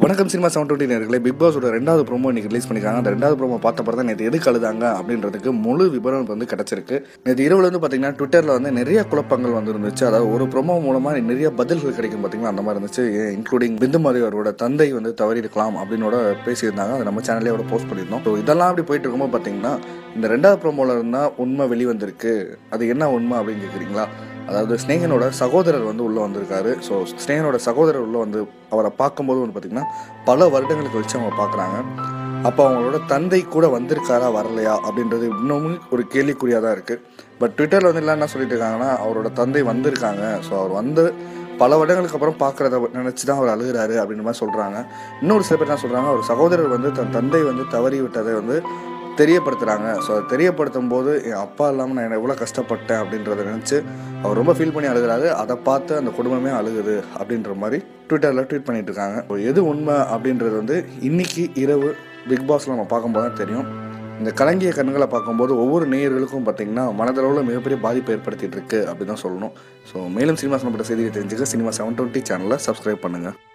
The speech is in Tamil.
வணக்கம் சினிமா செவன் டுவெண்ட்டி நேர்களே பிக் பாஸோட ரெண்டாவது ப்ரோமோ இன்னைக்கு ரிலீஸ் பண்ணிருக்காங்க அந்த ரெண்டாவது ப்ரோமோ பார்த்த பிறகு தான் நேற்று எதுக்கு அழுதாங்க அப்படின்றதுக்கு முழு விவரம் வந்து கிடச்சிருக்கு நேற்று இரவுல வந்து பார்த்தீங்கன்னா ட்விட்டரில் வந்து நிறைய குழப்பங்கள் வந்து இருந்துச்சு அதாவது ஒரு ப்ரோமோ மூலமாக நிறைய பதில்கள் கிடைக்கும் பார்த்தீங்கன்னா அந்த மாதிரி இருந்துச்சு இன்க்ளூடிங் பிந்து மாரி அவரோட தந்தை வந்து தவறி இருக்கலாம் அப்படின்னோட பேசியிருந்தாங்க அதை நம்ம சேனலே அவரை போஸ்ட் பண்ணியிருந்தோம் ஸோ இதெல்லாம் அப்படி போயிட்டு இருக்கும்போது பார்த்தீங்கன்னா இந்த ரெண்டாவது ப்ரோமோல இருந்தால் உண்மை வெளிவந்திருக்கு அது என்ன உண்மை அப்படின்னு கேட்குறீங்களா அதாவது ஸ்னேகனோட சகோதரர் வந்து உள்ளே வந்திருக்காரு ஸோ ஸ்னேகனோட சகோதரர் உள்ளே வந்து அவரை பார்க்கும்போது வந்து பார்த்திங்கன்னா பல வருடங்களுக்கு கழிச்சு அவங்க பார்க்குறாங்க அப்போ அவங்களோட தந்தை கூட வந்திருக்காரா வரலையா அப்படின்றது இன்னமும் ஒரு கேள்விக்குறியாக தான் இருக்குது பட் ட்விட்டரில் வந்து எல்லாம் என்ன சொல்லிட்டு இருக்காங்கன்னா அவரோட தந்தை வந்திருக்காங்க ஸோ அவர் வந்து பல வருடங்களுக்கு அப்புறம் பார்க்குறத நினச்சி தான் அவர் அழுகிறாரு அப்படின்ற மாதிரி சொல்கிறாங்க இன்னொரு சில பேர் என்ன சொல்கிறாங்க அவர் சகோதரர் வந்து தன் தந்தை வந்து தவறி விட்டதை வந்து தெரியப்படுத்துகிறாங்க ஸோ அதை தெரியப்படுத்தும் போது என் அப்பா இல்லாமல் நான் எவ்வளோ கஷ்டப்பட்டேன் அப்படின்றத நினச்சி அவர் ரொம்ப ஃபீல் பண்ணி அழுகிறாரு அதை பார்த்து அந்த குடும்பமே அழுகுது அப்படின்ற மாதிரி ட்விட்டரில் ட்வீட் பண்ணிட்டு இருக்காங்க So, எது உண்மை அப்படின்றது வந்து இன்னைக்கு இரவு பிக் பாஸில் நம்ம பார்க்கும்போது தான் தெரியும் இந்த கலங்கிய கண்களை பார்க்கும்போது ஒவ்வொரு நேயர்களுக்கும் பார்த்தீங்கன்னா மனதளவில் மிகப்பெரிய பாதிப்பை ஏற்படுத்திட்டு இருக்கு அப்படின்னு தான் சொல்லணும் ஸோ மேலும் சினிமா சம்பந்த செய்தியை தெரிஞ்சுக்க சினிமா செவன் டுவெண்ட்டி சேனலை சப்ஸ்கிரைப் பண்ணுங்கள்